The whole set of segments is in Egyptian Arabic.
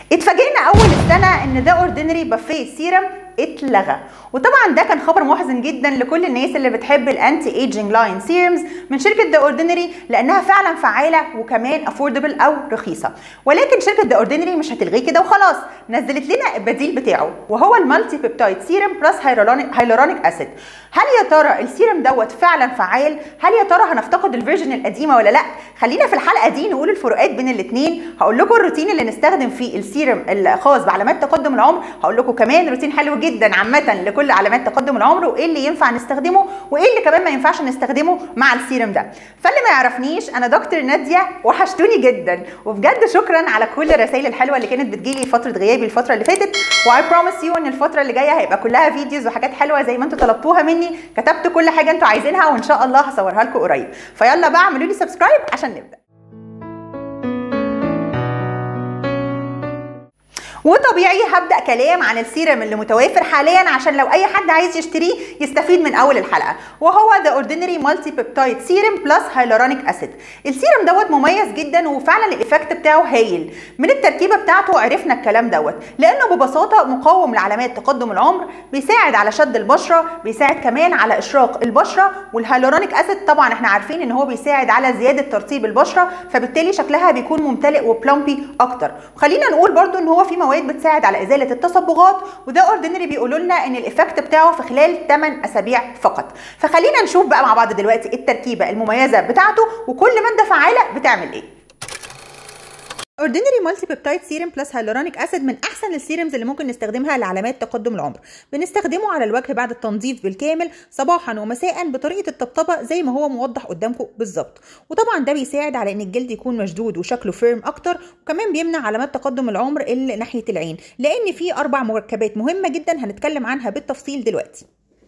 اتفاجئنا اول السنه ان ذا اوردينري بافيه سيرم اتلغى وطبعا ده كان خبر محزن جدا لكل الناس اللي بتحب الانتي ايجينج لاين سيرمز من شركه ذا اوردينري لانها فعلا فعاله وكمان افوردبل او رخيصه ولكن شركه ذا اوردينري مش هتلغيه كده وخلاص نزلت لنا البديل بتاعه وهو المالتي بيبتايد سيرم بلس هايلورونيك اسيد هل يا ترى السيرم دوت فعلا فعال هل يا ترى هنفتقد الفيرجن القديمه ولا لا خلينا في الحلقه دي نقول الفروقات بين الاثنين هقول لكم الروتين اللي نستخدم فيه السيرم الخاص بعلامات تقدم العمر هقول لكم كمان روتين حلو جدا عامه لكل علامات تقدم العمر وايه اللي ينفع نستخدمه وايه اللي كمان ما ينفعش نستخدمه مع السيرم ده فاللي ما يعرفنيش انا دكتور ناديه وحشتوني جدا وبجد شكرا على كل الرسائل الحلوه اللي كانت بتجيلي فتره غيابي الفتره اللي فاتت واي بروميس يو ان الفتره اللي جايه هيبقى كلها فيديوز وحاجات حلوه زي ما انتوا طلبتوها مني كتبت كل حاجه انتوا عايزينها وان شاء الله هصورها لكم قريب فيلا بقى اعملوا لي سبسكرايب عشان نبدا وطبيعي هبدا كلام عن السيرم اللي متوافر حاليا عشان لو اي حد عايز يشتريه يستفيد من اول الحلقه وهو ذا اوردينري مالتي بيبتايد سيرم بلس هايلورونيك اسيد السيرم دوت مميز جدا وفعلا الايفكت بتاعه هايل من التركيبه بتاعته عرفنا الكلام دوت لانه ببساطه مقاوم لعلامات تقدم العمر بيساعد على شد البشره بيساعد كمان على اشراق البشره والهايلورونيك اسيد طبعا احنا عارفين ان هو بيساعد على زياده ترطيب البشره فبالتالي شكلها بيكون ممتلئ وبلامبي اكتر وخلينا نقول برضو ان هو في مواد بتساعد على ازاله التصبغات وده اوردينري بيقولوا لنا ان الايفكت بتاعه في خلال 8 اسابيع فقط فخلينا نشوف بقى مع بعض دلوقتي التركيبه المميزه بتاعته وكل ماده فعاله بتعمل ايه اوردينري مالتي بيبتايد سيرم بلس هيالورونيك اسيد من احسن السيرمز اللي ممكن نستخدمها لعلامات تقدم العمر بنستخدمه على الوجه بعد التنظيف بالكامل صباحا ومساء بطريقه الطبطبه زي ما هو موضح قدامكم بالظبط وطبعا ده بيساعد على ان الجلد يكون مشدود وشكله فيرم اكتر وكمان بيمنع علامات تقدم العمر اللي ناحيه العين لان في اربع مركبات مهمه جدا هنتكلم عنها بالتفصيل دلوقتي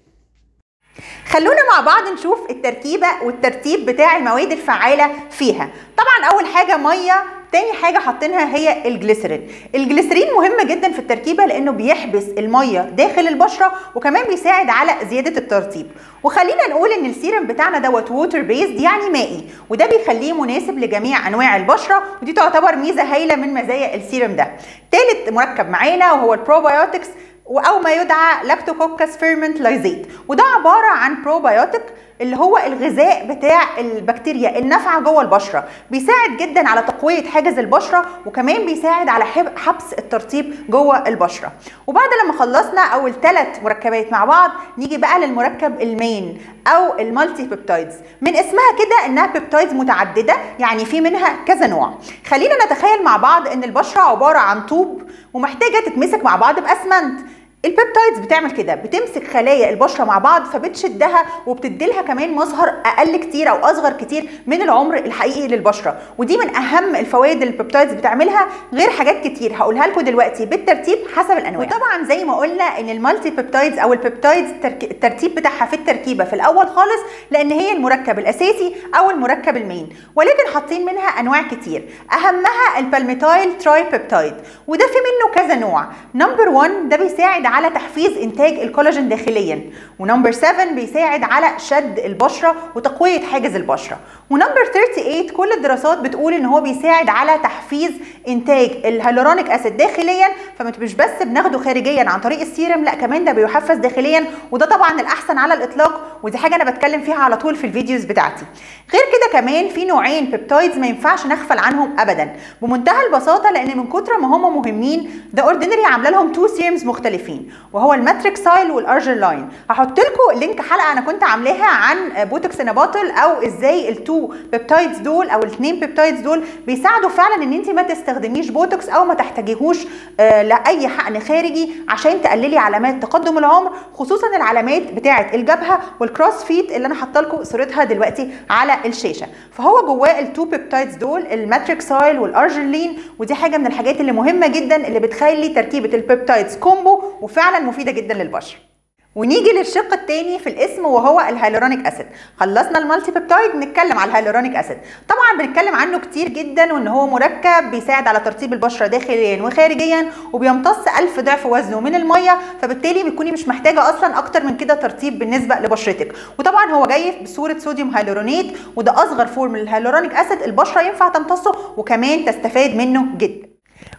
خلونا مع بعض نشوف التركيبه والترتيب بتاع المواد الفعاله فيها طبعا اول حاجه ميه تاني حاجة حاطينها هي الجليسرين الجليسرين مهم جدا في التركيبة لأنه بيحبس المية داخل البشرة وكمان بيساعد على زيادة الترطيب وخلينا نقول ان السيرم بتاعنا دوت ووتر بيزد يعني مائي وده بيخليه مناسب لجميع انواع البشره ودي تعتبر ميزه هايله من مزايا السيرم ده تالت مركب معانا وهو البروبايوتكس او ما يدعى لاكتوكوكس فيرمنت لايزيت وده عباره عن بروبايوتيك اللي هو الغذاء بتاع البكتيريا النافعه جوه البشره بيساعد جدا على تقويه حاجز البشره وكمان بيساعد على حبس الترطيب جوه البشره وبعد لما خلصنا اول ثلاث مركبات مع بعض نيجي بقى للمركب المين او المالتي بيبتايدز من اسمها كده انها بيبتايدز متعدده يعني في منها كذا نوع خلينا نتخيل مع بعض ان البشره عباره عن طوب ومحتاجه تتمسك مع بعض باسمنت البيبتايدز بتعمل كده بتمسك خلايا البشره مع بعض فبتشدها وبتديلها كمان مظهر اقل كتير او اصغر كتير من العمر الحقيقي للبشره ودي من اهم الفوائد اللي البيبتايدز بتعملها غير حاجات كتير هقولها لكم دلوقتي بالترتيب حسب الانواع وطبعا زي ما قلنا ان المالتي بيبتايدز او البيبتايدز الترتيب بتاعها في التركيبه في الاول خالص لان هي المركب الاساسي او المركب المين ولكن حاطين منها انواع كتير اهمها البالميتايل تراي بيبتايد وده في منه كذا نوع نمبر 1 ده بيساعد على تحفيز انتاج الكولاجين داخليا ونمبر 7 بيساعد على شد البشره وتقويه حاجز البشره ونمبر 38 كل الدراسات بتقول ان هو بيساعد على تحفيز انتاج الهيالورونيك اسيد داخليا فمش بس بناخده خارجيا عن طريق السيرم لا كمان ده بيحفز داخليا وده طبعا الاحسن على الاطلاق ودي حاجه انا بتكلم فيها على طول في الفيديوز بتاعتي غير كده كمان في نوعين بيبتايدز ما ينفعش نغفل عنهم ابدا بمنتهى البساطه لان من كتر ما هم مهمين ده اوردينري عامله لهم تو سيرمز مختلفين وهو الماتريكسايل والارجر لاين هحط لكم لينك حلقه انا كنت عاملاها عن بوتوكس باتل او ازاي التو بيبتايدز دول او الاثنين بيبتايدز دول بيساعدوا فعلا ان انت ما تستخدميش بوتوكس او ما تحتاجيهوش آه لاي حقن خارجي عشان تقللي علامات تقدم العمر خصوصا العلامات بتاعه الجبهه والكروس فيت اللي انا حاطه لكم صورتها دلوقتي على الشاشه فهو جواه التو بيبتايدز دول الماتريكسايل والارجلين ودي حاجه من الحاجات اللي مهمه جدا اللي بتخلي تركيبه البيبتايدز كومبو وفعلا مفيده جدا للبشره ونيجي للشق الثاني في الاسم وهو الهيالورونيك اسيد خلصنا المالتي بيبتايد نتكلم على الهيالورونيك اسيد طبعا بنتكلم عنه كتير جدا وان هو مركب بيساعد على ترطيب البشره داخليا وخارجيا وبيمتص ألف ضعف وزنه من الميه فبالتالي بتكوني مش محتاجه اصلا اكتر من كده ترطيب بالنسبه لبشرتك وطبعا هو جاي بصوره صوديوم هيالورونات وده اصغر فورم من الهيالورونيك اسيد البشره ينفع تمتصه وكمان تستفاد منه جدا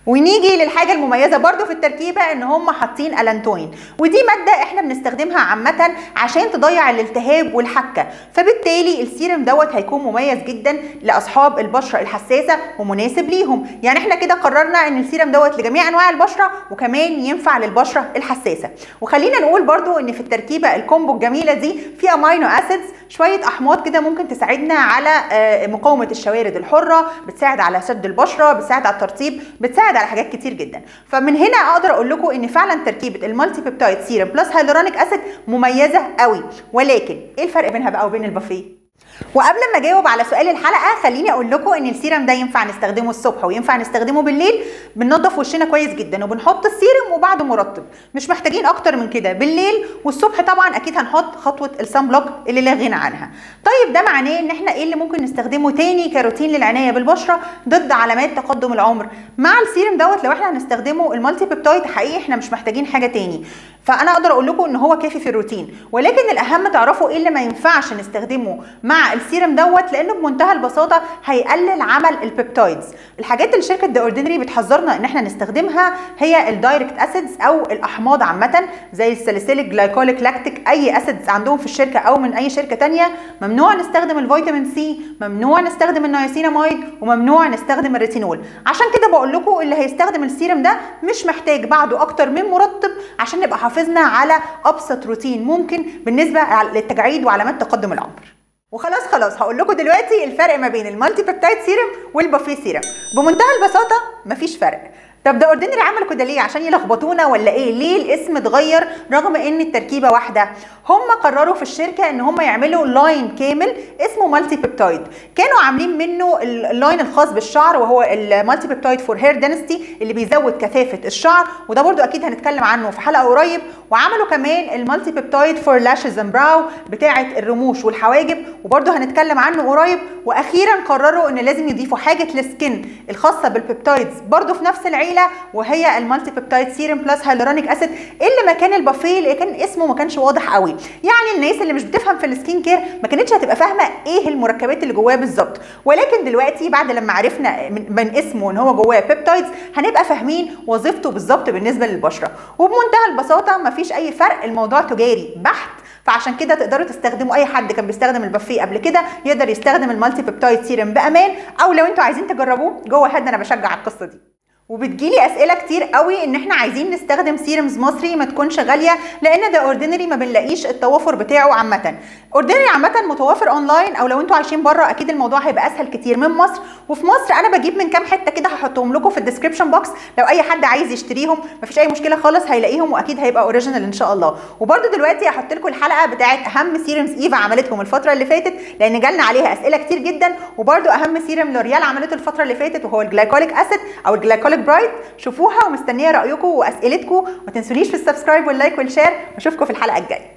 ونيجي للحاجة المميزة برضو في التركيبة ان هم حاطين الانتوين ودي مادة احنا بنستخدمها عامة عشان تضيع الالتهاب والحكة فبالتالي السيرم دوت هيكون مميز جدا لاصحاب البشرة الحساسة ومناسب ليهم يعني احنا كده قررنا ان السيرم دوت لجميع انواع البشرة وكمان ينفع للبشرة الحساسة وخلينا نقول برضو ان في التركيبة الكومبو الجميلة دي في امينو اسيدز شوية احماض كده ممكن تساعدنا على مقاومة الشوارد الحرة بتساعد على سد البشرة بتساعد على الترطيب بتساعد على حاجات كتير جدا فمن هنا اقدر اقول لكم ان فعلا تركيبه المالتي بيبتايد سيرم بلس هيلورونيك اسيد مميزه قوي ولكن ايه الفرق بينها بقى وبين البافيه وقبل ما اجاوب على سؤال الحلقه خليني اقول لكم ان السيرم ده ينفع نستخدمه الصبح وينفع نستخدمه بالليل بننضف وشنا كويس جدا وبنحط السيرم وبعده مرطب مش محتاجين اكتر من كده بالليل والصبح طبعا اكيد هنحط خطوه السان بلوك اللي لا غنى عنها طيب ده معناه ان احنا ايه اللي ممكن نستخدمه تاني كروتين للعنايه بالبشره ضد علامات تقدم العمر مع السيرم دوت لو احنا هنستخدمه المالتي بيبتايد حقيقي احنا مش محتاجين حاجه تاني فانا اقدر اقول لكم ان هو كافي في الروتين ولكن الاهم تعرفوا ايه اللي ما ينفعش نستخدمه مع السيرم دوت لانه بمنتهى البساطه هيقلل عمل البيبتايدز الحاجات اللي شركه ذا اوردينري بتحذرنا ان احنا نستخدمها هي الدايركت اسيدز او الاحماض عامه زي الساليسيليك جلايكوليك لاكتيك اي اسيدز عندهم في الشركه او من اي شركه تانية ممنوع نستخدم الفيتامين سي ممنوع نستخدم النياسيناميد وممنوع نستخدم الريتينول عشان كده بقول لكم اللي هيستخدم السيرم ده مش محتاج بعده اكتر من مرطب عشان نبقى حافظنا على ابسط روتين ممكن بالنسبه للتجاعيد وعلامات تقدم العمر وخلاص خلاص هقول لكم دلوقتي الفرق ما بين المالتي بيبتايد سيرم والبافيه سيرم بمنتهى البساطه مفيش فرق طب ده اوردينري عملوا كده ليه عشان يلخبطونا ولا ايه ليه الاسم اتغير رغم ان التركيبه واحده هم قرروا في الشركه ان هم يعملوا لاين كامل اسمه مالتي بيبتايد كانوا عاملين منه اللاين الخاص بالشعر وهو المالتي بيبتايد فور هير دينستي اللي بيزود كثافه الشعر وده برده اكيد هنتكلم عنه في حلقه قريب وعملوا كمان المالتي بيبتايد فور لاشز اند براو بتاعه الرموش والحواجب وبرده هنتكلم عنه قريب واخيرا قرروا ان لازم يضيفوا حاجه للسكن الخاصه بالبيبتايدز برده في نفس العيله وهي المالتي بيبتايد سيرم بلس هيلورونيك اسيد اللي مكان البافيه اللي كان اسمه ما كانش واضح قوي يعني الناس اللي مش بتفهم في السكين كير ما كانتش هتبقى فاهمه ايه المركبات اللي جواه بالظبط ولكن دلوقتي بعد لما عرفنا من, من اسمه ان هو جواه بيبتايدز هنبقى فاهمين وظيفته بالظبط بالنسبه للبشره وبمنتهى البساطه ما فيش اي فرق الموضوع تجاري بحت فعشان كده تقدروا تستخدموا اي حد كان بيستخدم البافيه قبل كده يقدر يستخدم المالتي بيبتايد سيرم بامان او لو انتوا عايزين تجربوه جوه هاد انا بشجع القصه دي وبتجيلي اسئله كتير قوي ان احنا عايزين نستخدم سيرمز مصري ما تكونش غاليه لان ده اوردينري ما بنلاقيش التوافر بتاعه عامه اوردينري عامه متوافر اونلاين او لو انتوا عايشين بره اكيد الموضوع هيبقى اسهل كتير من مصر وفي مصر انا بجيب من كام حته كده هحطهم لكم في الديسكربشن بوكس لو اي حد عايز يشتريهم مفيش اي مشكله خالص هيلاقيهم واكيد هيبقى اوريجينال ان شاء الله وبرده دلوقتي هحط لكم الحلقه بتاعت اهم سيرمز ايفا عملتهم الفتره اللي فاتت لان جالنا عليها اسئله كتير جدا وبرده اهم سيرم لوريال عملته الفتره اللي فاتت وهو الجلايكوليك اسيد او الجلايكوليك برايت شوفوها ومستنيه رايكم واسئلتكم ما تنسونيش في السبسكرايب واللايك والشير واشوفكم في الحلقه الجايه